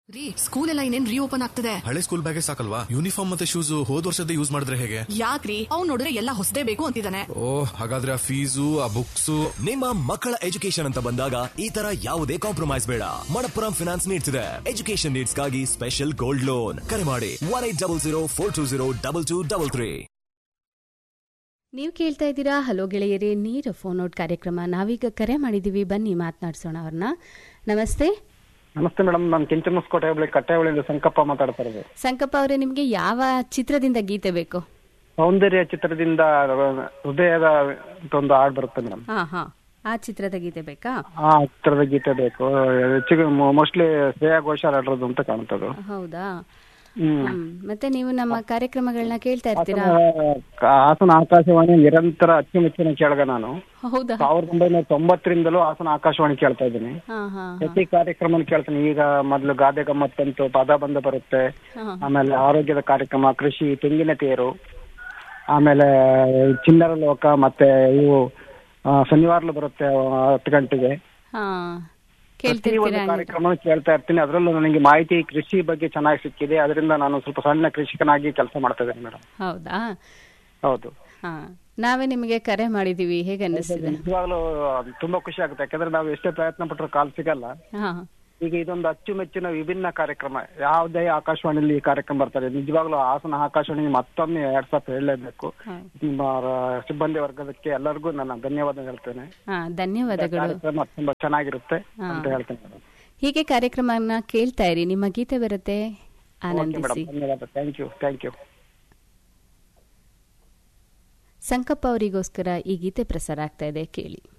ರೀ ಸ್ಕೂಲ್ ಎಲ್ಲ ಇನ್ನೇನ್ ರೀಓಪನ್ ಆಗ್ತದೆ ಹಳೆ ಸ್ಕೂಲ್ ಬ್ಯಾಗೇ ಸಾಕಲ್ವಾ ಯೂನಿಫಾರ್ಮ್ ಮತ್ತೆ ಶೂಸ್ ಹೋದ್ ವರ್ಷದ ಯೂಸ್ ಮಾಡಿದ್ರೆ ಹೇಗೆ ಯಾಕ್ರಿ ಅವ್ನ್ ನೋಡಿದ್ರೆ ಎಲ್ಲ ಹೊಸದೇ ಬೇಕು ಅಂತಿದ್ದಾನೆ ಓ ಹಾಗಾದ್ರೆ ಆ ಫೀಸು ಆ ಬುಕ್ಸು ನಿಮ್ಮ ಮಕ್ಕಳ ಎಜುಕೇಶನ್ ಅಂತ ಬಂದಾಗ ಈ ತರ ಯಾವುದೇ ಕಾಂಪ್ರಮೈಸ್ ಬೇಡ ಮಣಪ್ಪುರಂ ಫಿನಾನ್ಸ್ ನೀಡ್ಸ್ ಇದೆ ಎಜುಕೇಶನ್ ನೀಡ್ಸ್ ಗಾಗಿ ಸ್ಪೆಷಲ್ ಗೋಲ್ಡ್ ಲೋನ್ ಕರೆ ಮಾಡಿ one eight double zero four two zero double two double three ನೀವು ಕೇಳ್ತಾ ಇದ್ದೀರಾ ಹಲೋ ಗೆಳೆಯರೇ ನೀರು ಫೋನ್ ಔಟ್ ಕಾರ್ಯಕ್ರಮ ನಾವೀಗ ಕರೆ ಮಾಡಿದ್ದೀವಿ ಬನ್ನಿ ಮಾತನಾಡ್ಸೋಣ ಅವ್ರನ್ನ ನಮಸ್ತೆ ನಮಸ್ತೆ ಮೇಡಮ್ ನಾನು ಕೆಂಚನಸ್ಕೋಟೆ ಹೋಬಳಿ ಕಟ್ಟೆಹೊಳಿಯಿಂದ ಸಂಕಪ್ಪ ಮಾತಾಡ್ತಾ ಇರೋದು ಸಂಕಪ್ಪ ಅವರೇ ನಿಮಗೆ ಯಾವ ಚಿತ್ರದಿಂದ ಗೀತೆ ಬೇಕು ಸೌಂದರ್ಯ ಚಿತ್ರದಿಂದ ಹೃದಯದ ಅಂತ ಒಂದು ಹಾಡು ಬರುತ್ತೆ ಮೇಡಮ್ ಹಾ ಹಾ ಆ ಚಿತ್ರದ ಗೀತೆ ಬೇಕಾ ಆ ಚಿತ್ರದ ಗೀತೆ ಬೇಕು ಹೆಚ್ಚಿಗೆ ಮೋಸ್ಟ್ಲಿ ಶ್ರೇಯಾ ಘೋಷಾಲ್ ಆಡಿರೋದು ಅಂತ ಕಾಣ್ತದು ಹೌದಾ ಹ್ಮ್ ಹ್ಮ್ ಮತ್ತೆ ನೀವು ನಮ್ಮ ಕಾರ್ಯಕ್ರಮಗಳನ್ನ ಕೇಳ್ತಾ ಇರ್ತೀರಾ ಹಾಸನ ಹಾಸನ ಆಕಾಶವಾಣಿ ನಿರಂತರ ಅಚ್ಚುಮೆಚ್ಚಿನ ಕೇಳಗ ನಾನು ಹೌದಾ ಸಾವಿರದ ಒಂಬೈನೂರ ತೊಂಬತ್ತರಿಂದಲೂ ಹಾಸನ ಆಕಾಶವಾಣಿ ಕೇಳ್ತಾ ಇದ್ದೀನಿ ಹಾ ಹಾ ಪ್ರತಿ ಕಾರ್ಯಕ್ರಮ ಕೇಳ್ತೀನಿ ಈಗ ಮೊದಲು ಗಾದೆ ಗಮ್ಮತ್ತಂತೂ ಪದ ಬಂದ ಬರುತ್ತೆ ಹಾ ಆಮೇಲೆ ಆರೋಗ್ಯದ ಕಾರ್ಯಕ್ರಮ ಕೃಷಿ ತೆಂಗಿನ ತೇರು ಆಮೇಲೆ ಚಿನ್ನರ ಲೋಕ ಮತ್ತೆ ಇವು ಆ, ಶನಿವಾರಲು ಬರುತ್ತೆ ಆ, ಹತ್ತು ಗಂಟೆಗೆ ಹಾ ಪ್ರತಿ ಒಂದು ಕೇಳ್ತಿರ್ತೀರಾ ಕಾರ್ಯಕ್ರಮ ಕೇಳ್ತಾ ಇರ್ತೀನಿ ಅದರಲ್ಲೂ ನನಗೆ ಮಾಹಿತಿ ಕೃಷಿ ಬಗ್ಗೆ ಚೆನ್ನಾಗಿ ಸಿಕ್ಕಿದೆ ಅದರಿಂದ ನಾನು ಸ್ವಲ್ಪ ಸಣ್ಣ ಕೃಷಿಕನಾಗಿ ಕೆಲಸ ಮಾಡ್ತಾ ಇದ್ದೇನೆ ಮೇಡಮ್ ಹೌದಾ ಹೌದು ಹಾ ನಾವೇ ನಿಮಗೆ ಕರೆ ಮಾಡಿದೀವಿ ಹೇಗೆ ಅನ್ನಿಸ್ತಿದೆ ನಿಜವಾಗ್ಲೂ ತುಂಬಾ ಖುಷಿ ಆಗುತ್ತೆ ಯಾಕಂದ್ರೆ ನಾವು ಎಷ್ಟೇ ಪ್ರಯತ್ನ ಪಟ್ಟರು ಕಾಲ್ ಸಿಗಲ್ಲ ಹಾ ಈಗ ಇದೊಂದು ಅಚ್ಚುಮೆಚ್ಚಿನ ವಿಭಿನ್ನ ಕಾರ್ಯಕ್ರಮ ಯಾವುದೇ ಆಕಾಶವಾಣಿಯಲ್ಲಿ ಈ ಕಾರ್ಯಕ್ರಮ ಬರ್ತಾರೆ ನಿಜವಾಗ್ಲೂ ಹಾಸನ ಆಕಾಶವಾಣಿ ಮತ್ತೊಮ್ಮೆ ಎರಡ್ ಸಾವಿರ ಹೇಳಲೇಬೇಕು ಹಾ. ನಿಮ್ಮ ರ- ಸಿಬ್ಬಂದಿ ವರ್ಗದಕ್ಕೆ ಎಲ್ಲರಿಗೂ ನಾನು ಧನ್ಯವಾದ ಹೇಳ್ತೇನೆ ಹಾ ಧನ್ಯವಾದಗಳು ಕಾರ್ಯಕ್ರಮ ತುಂಬಾ ಚೆನ್ನಾಗಿರುತ್ತೆ ಹಾ. ಅಂತ ಹೇಳ್ತೇನೆ ಮೇಡಮ್ ಹೀಗೆ ಕಾರ್ಯಕ್ರಮನ ಕೇಳ್ತಾ ಇರಿ ನಿಮ್ಮ ಗೀತೆ ಬರುತ್ತೆ ಓಕೆ ಆನಂದಿಸಿ ಮೇಡಮ್ ಧನ್ಯವಾದ thank you thank you Sankappa ಅವರಿಗೋಸ್ಕರ ಈ ಗೀತೆ ಪ್ರಸಾರ ಆಗ್ತಾ ಇದೆ ಕೇಳಿ